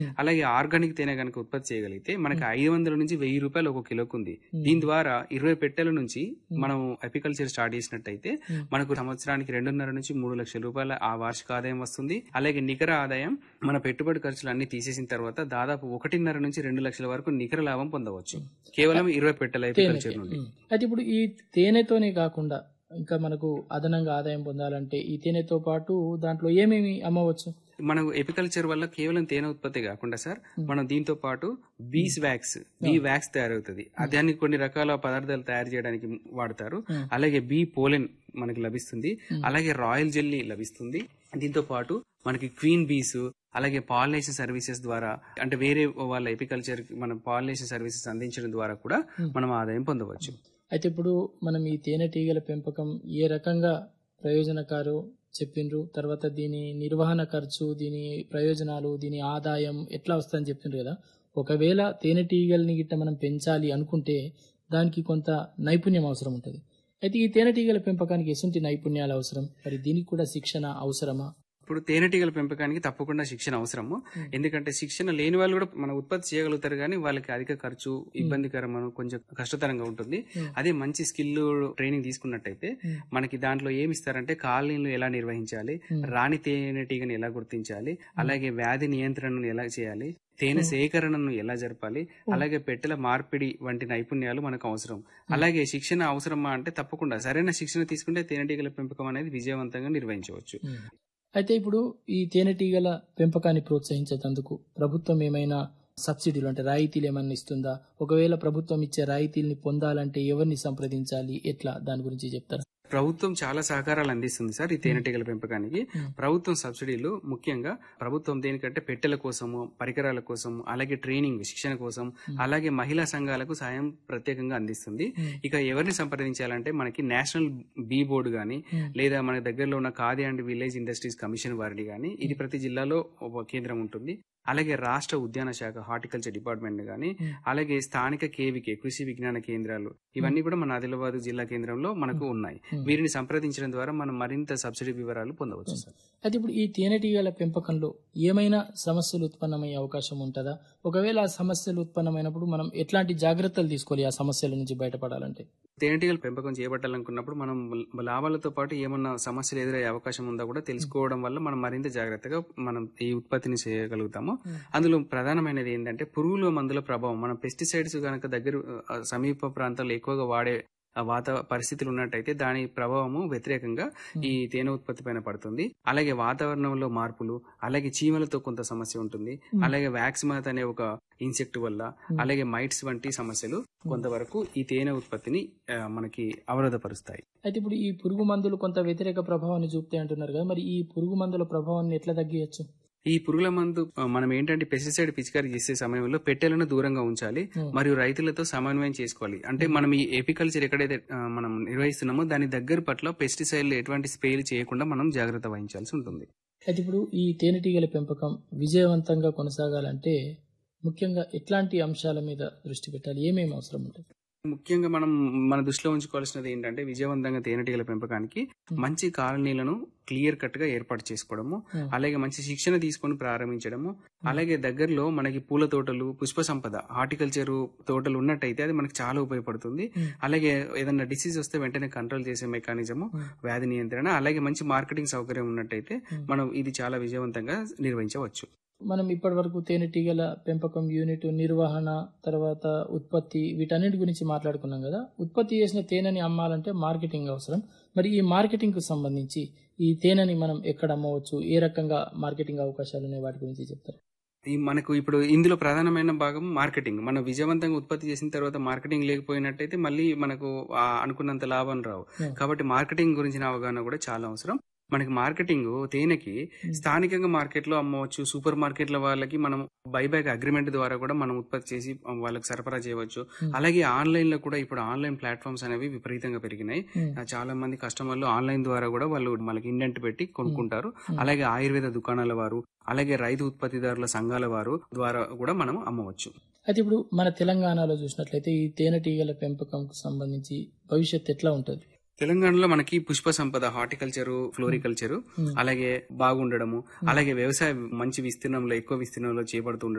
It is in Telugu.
అలాగే ఆర్గానిక్ తేనె కనుక ఉత్పత్తి చేయగలిగితే మనకి ఐదు వందల నుంచి వెయ్యి రూపాయలు ఒక కిలోకు ఉంది దీని ద్వారా ఇరవై పెట్టెల నుంచి మనం అపికల్చర్ స్టార్ట్ చేసినట్టయితే మనకు సంవత్సరానికి రెండున్నర నుంచి మూడు లక్షల రూపాయల ఆ వార్షిక ఆదాయం వస్తుంది అలాగే నికర ఆదాయం మన పెట్టుబడి ఖర్చులు అన్ని తీసేసిన తర్వాత దాదాపు ఒకటిన్నర నుంచి రెండు లక్షల వరకు నికర లాభం పొందవచ్చు కేవలం ఇరవై పెట్టెల అపికల్చర్ నుండి ఉమ్. అయితే ఇప్పుడు ఈ తేనెతోనే కాకుండా ఇంకా మనకు అదనంగా ఆదాయం పొందాలంటే ఈ తేనెతో పాటు దాంట్లో ఏమేమి అమ్మవచ్చు మనకు ఎపికల్చర్ వల్ల కేవలం తేనె ఉత్పత్తి కాకుండా సార్ మనం దీంతో పాటు బీస్ వ్యాక్స్ బీ వ్యాక్స్ తయారవుతుంది దాన్ని కొన్ని రకాల పదార్థాలు తయారు చేయడానికి వాడతారు అలాగే బీ పోలెన్ మనకి లభిస్తుంది అలాగే రాయల్ జెల్లీ లభిస్తుంది దీంతో పాటు మనకి క్వీన్ బీస్ అలాగే పాలినేషన్ సర్వీసెస్ ద్వారా అంటే వేరే వాళ్ళ ఎపికల్చర్ మనం పాలినేషన్ సర్వీసెస్ అందించడం ద్వారా కూడా మనం ఆదాయం పొందవచ్చు అయితే ఇప్పుడు మనం ఈ తేనెటీగల పెంపకం ఏ రకంగా ప్రయోజనకారు చెప్పిండ్రు తర్వాత దీని నిర్వహణ ఖర్చు దీని ప్రయోజనాలు దీని ఆదాయం ఎట్లా వస్తుందని చెప్పిండ్రు కదా ఒకవేళ తేనెటీగల్ని గిట్ట మనం పెంచాలి అనుకుంటే దానికి కొంత నైపుణ్యం అవసరం ఉంటుంది అయితే ఈ తేనెటీగల పెంపకానికి ఎటువంటి నైపుణ్యాలు అవసరం మరి దీనికి కూడా శిక్షణ అవసరమా ఇప్పుడు తేనెటీగల పెంపకానికి తప్పకుండా శిక్షణ అవసరము ఎందుకంటే శిక్షణ లేని వాళ్ళు కూడా మన ఉత్పత్తి చేయగలుగుతారు కానీ వాళ్ళకి అధిక ఖర్చు ఇబ్బందికరమైన కొంచెం కష్టతరంగా ఉంటుంది అదే మంచి స్కిల్ ట్రైనింగ్ తీసుకున్నట్టయితే మనకి దాంట్లో ఏమి ఇస్తారంటే కాలనీలు ఎలా నిర్వహించాలి రాణి తేనెటీగని ఎలా గుర్తించాలి అలాగే వ్యాధి నియంత్రణను ఎలా చేయాలి తేనె సేకరణను ఎలా జరపాలి అలాగే పెట్టెల మార్పిడి వంటి నైపుణ్యాలు మనకు అవసరం అలాగే శిక్షణ అవసరమా అంటే తప్పకుండా సరైన శిక్షణ తీసుకుంటే తేనెటీగల పెంపకం అనేది విజయవంతంగా నిర్వహించవచ్చు అయితే ఇప్పుడు ఈ తేనెటీగల పెంపకాన్ని ప్రోత్సహించేందుకు ప్రభుత్వం ఏమైనా సబ్సిడీలు అంటే రాయితీలు ఏమైనా ఇస్తుందా ఒకవేళ ప్రభుత్వం ఇచ్చే రాయితీల్ని పొందాలంటే ఎవరిని సంప్రదించాలి ఎట్లా దాని గురించి చెప్తారా ప్రభుత్వం చాలా సహకారాలు అందిస్తుంది సార్ ఈ తేనెటీగల పెంపకానికి ప్రభుత్వం సబ్సిడీలు ముఖ్యంగా ప్రభుత్వం దేనికంటే పెట్టెల కోసము పరికరాల కోసం అలాగే ట్రైనింగ్ శిక్షణ కోసం అలాగే మహిళా సంఘాలకు సాయం ప్రత్యేకంగా అందిస్తుంది ఇక ఎవరిని సంప్రదించాలంటే మనకి నేషనల్ బీ బోర్డు గాని లేదా మన దగ్గరలో ఉన్న Khadi and village industries commission వారిని గాని ఇది ప్రతి జిల్లాలో ఒక కేంద్రం ఉంటుంది అలాగే రాష్ట్ర ఉద్యాన శాఖ హార్టికల్చర్ డిపార్ట్మెంట్ గాని అలాగే స్థానిక కేవికే కృషి విజ్ఞాన కేంద్రాలు ఇవన్నీ కూడా మన ఆదిలాబాద్ జిల్లా కేంద్రంలో మనకు ఉన్నాయి వీరిని సంప్రదించడం ద్వారా మనం మరింత సబ్సిడీ వివరాలు పొందవచ్చు సార్ అయితే ఇప్పుడు ఈ తేనెటీగల పెంపకంలో ఏమైనా సమస్యలు ఉత్పన్నమయ్యే అవకాశం ఉంటుందా ఒకవేళ ఆ సమస్యలు ఉత్పన్నమైనప్పుడు మనం ఎట్లాంటి జాగ్రత్తలు తీసుకోవాలి ఆ సమస్యల నుంచి బయటపడాలంటే తేనెటీగల పెంపకం చేపట్టాలనుకున్నప్పుడు మనం లాభాలతో పాటు ఏమన్నా సమస్యలు ఎదురయ్యే అవకాశం ఉందా కూడా తెలుసుకోవడం వల్ల మనం మరింత జాగ్రత్తగా మనం ఈ ఉత్పత్తిని చేయగలుగుతాము అందులో ప్రధానమైనది ఏంటంటే పురుగుల మందుల ప్రభావం మనం పెస్టిసైడ్స్ కనుక దగ్గర ఆ, సమీప ప్రాంతాల్లో ఎక్కువగా వాడే ఆ వాత పరిస్థితులు ఉన్నట్టయితే దాని ప్రభావము వ్యతిరేకంగా ఈ తేనె ఉత్పత్తి పైన పడుతుంది అలాగే వాతావరణంలో మార్పులు అలాగే చీమలతో కొంత సమస్య ఉంటుంది అలాగే వ్యాక్సిమాత్ అనే ఒక ఇన్సెక్ట్ వల్ల అలాగే మైట్స్ వంటి సమస్యలు కొంతవరకు ఈ తేనె ఉత్పత్తిని ఆ, మనకి అవరోధపరుస్తాయి అయితే ఇప్పుడు ఈ పురుగు మందులు కొంత వ్యతిరేక ప్రభావాన్ని చూపుతాయి అంటున్నారు కదా మరి ఈ పురుగు మందుల ప్రభావాన్ని ఎట్లా తగ్గించచ్చు ఈ పురుగుల మందు ఆ, మనం ఏంటంటే పెస్టిసైడ్ పిచికారీ చేసే సమయంలో పెట్టెలను దూరంగా ఉంచాలి మరియు రైతులతో సమన్వయం చేసుకోవాలి అంటే మనం ఈ ఎపికల్చర్ ఎక్కడైతే ఆ, మనం నిర్వహిస్తున్నామో దాని దగ్గర పట్ల పెస్టిసైడ్లు ఎటువంటి స్ప్రేలు చేయకుండా మనం జాగ్రత్త వహించాల్సి ఉంటుంది అయితే ఇప్పుడు ఈ తేనెటీగల పెంపకం విజయవంతంగా కొనసాగాలంటే ముఖ్యంగా ఎట్లాంటి అంశాల మీద దృష్టి పెట్టాలి ఏమేమి అవసరం ఉంటుంది ముఖ్యంగా మనం మన దృష్టిలో ఉంచుకోవాల్సినది ఏంటంటే విజయవంతంగా తేనెటీగల పెంపకానికి మంచి కాలనీలను క్లియర్ కట్ గా ఏర్పాటు చేసుకోవడము అలాగే మంచి శిక్షణ తీసుకొని ప్రారంభించడము అలాగే దగ్గరలో మనకి పూల తోటలు పుష్ప సంపద హార్టికల్చర్ తోటలు ఉన్నట్టయితే అది మనకి చాలా ఉపయోగపడుతుంది అలాగే ఏదైనా డిసీజ్ వస్తే వెంటనే కంట్రోల్ చేసే మెకానిజము వ్యాధి నియంత్రణ అలాగే మంచి మార్కెటింగ్ సౌకర్యం ఉన్నట్టయితే మనం ఇది చాలా విజయవంతంగా నిర్వహించవచ్చు మనం ఇప్పటి వరకు తేనెటీగల పెంపకం యూనిట్ నిర్వహణ తర్వాత ఉత్పత్తి వీటన్నిటి గురించి మాట్లాడుకున్నాం కదా ఉత్పత్తి చేసిన తేనెని అమ్మాలంటే మార్కెటింగ్ అవసరం మరి ఈ మార్కెటింగ్ కు సంబంధించి ఈ తేనెని మనం ఎక్కడ అమ్మవచ్చు ఏ రకంగా మార్కెటింగ్ అవకాశాలు ఉన్నాయి వాటి గురించి చెప్తారు ఈ మనకు ఇప్పుడు ఇందులో ప్రధానమైన భాగం మార్కెటింగ్ మనం విజయవంతంగా ఉత్పత్తి చేసిన తర్వాత మార్కెటింగ్ లేకపోయినట్టయితే మళ్ళీ మనకు ఆ అనుకున్నంత లాభం రావు Hmm. కాబట్టి మార్కెటింగ్ గురించిన అవగాహన కూడా చాలా అవసరం మనకి మార్కెటింగ్ తేనెకి స్థానికంగా మార్కెట్ లో అమ్మవచ్చు సూపర్ మార్కెట్ల వాళ్ళకి మనం బైబ్యాక్ అగ్రిమెంట్ ద్వారా కూడా మనం ఉత్పత్తి చేసి వాళ్ళకి సరఫరా చేయవచ్చు అలాగే ఆన్లైన్ లో కూడా ఇప్పుడు ఆన్లైన్ ప్లాట్ఫామ్స్ అనేవి విపరీతంగా పెరిగినాయి Hmm. ఆ, చాలా మంది కస్టమర్లు ఆన్లైన్ ద్వారా కూడా వాళ్ళు మనకి ఇండెంట్ పెట్టి కొనుక్కుంటారు అలాగే ఆయుర్వేద దుకాణాల వారు అలాగే రైతు ఉత్పత్తిదారుల సంఘాల వారు ద్వారా కూడా మనం అమ్మవచ్చు అయితే ఇప్పుడు మన తెలంగాణలో చూసినట్లయితే ఈ తేనెటీగల పెంపకంకు సంబంధించి భవిష్యత్ ఎట్లా ఉంటుంది తెలంగాణలో మనకి పుష్ప సంపద హార్టికల్చర్ ఫ్లోరికల్చర్ అలాగే బాగుండడము అలాగే వ్యవసాయం మంచి విస్తీర్ణంలో ఎక్కువ విస్తీర్ణంలో చేపడుతూ